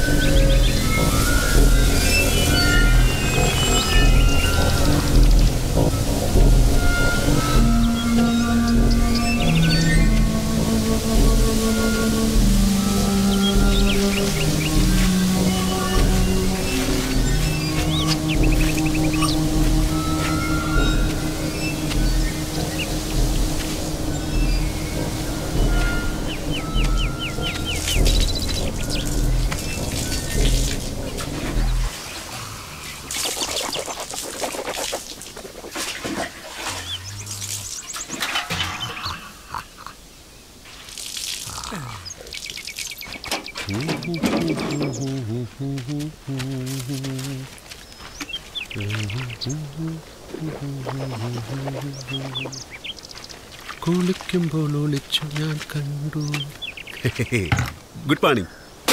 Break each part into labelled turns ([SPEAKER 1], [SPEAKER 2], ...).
[SPEAKER 1] കുളിക്കുമ്പോൾ ഒളിച്ചു ഞാൻ കണ്ടു ഗുഡ് മോർണിംഗ്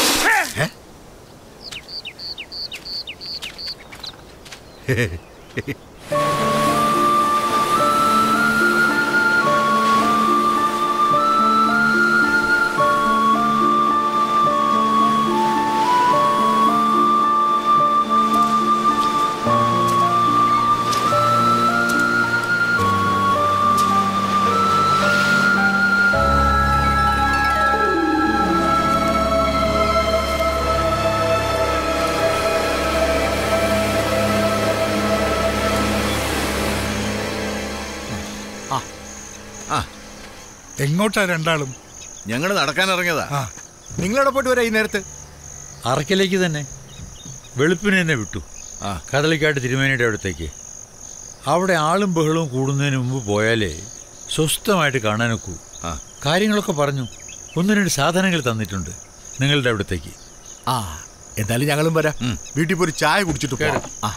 [SPEAKER 2] എങ്ങോട്ടാ രണ്ടാളും
[SPEAKER 3] ഞങ്ങൾ നടക്കാൻ ഇറങ്ങിയതാ
[SPEAKER 2] ആ നിങ്ങളവിടെ പോയിട്ട് വരാ ഈ നേരത്ത്
[SPEAKER 4] അറക്കലേക്ക് തന്നെ വെളുപ്പിന് തന്നെ വിട്ടു
[SPEAKER 3] ആ.
[SPEAKER 4] കദളിക്കാട്ട് തിരുമേനിയുടെ അടുത്തേക്ക് അവിടെ ആളും ബഹളവും കൂടുന്നതിന് മുമ്പ് പോയാലേ സ്വസ്ഥമായിട്ട് കാണാനൊക്കൂ
[SPEAKER 3] ആ.
[SPEAKER 4] കാര്യങ്ങളൊക്കെ പറഞ്ഞു ഒന്ന് രണ്ട് സാധനങ്ങൾ തന്നിട്ടുണ്ട് നിങ്ങളുടെ അവിടത്തേക്ക്
[SPEAKER 2] ആ എന്തായാലും ഞങ്ങളും വരാം വീട്ടിൽ പോയി ഒരു ചായ കുടിച്ചിട്ട് പോകാം ആ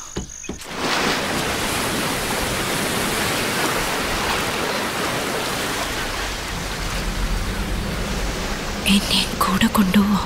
[SPEAKER 5] എന്നെ കൂടെ കൊണ്ടുപോവോ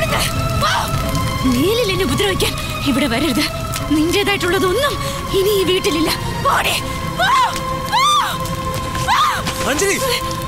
[SPEAKER 5] പോകരുത് പോ. മേലിൽ എന്നെ ഉപദ്രവിക്കാൻ ഇവിടെ വരരുത് നിന്റേതായിട്ടുള്ളതൊന്നും ഇനി ഈ വീട്ടിലില്ല പോടെ പോ. പോ. പോ.
[SPEAKER 1] അഞ്ജലി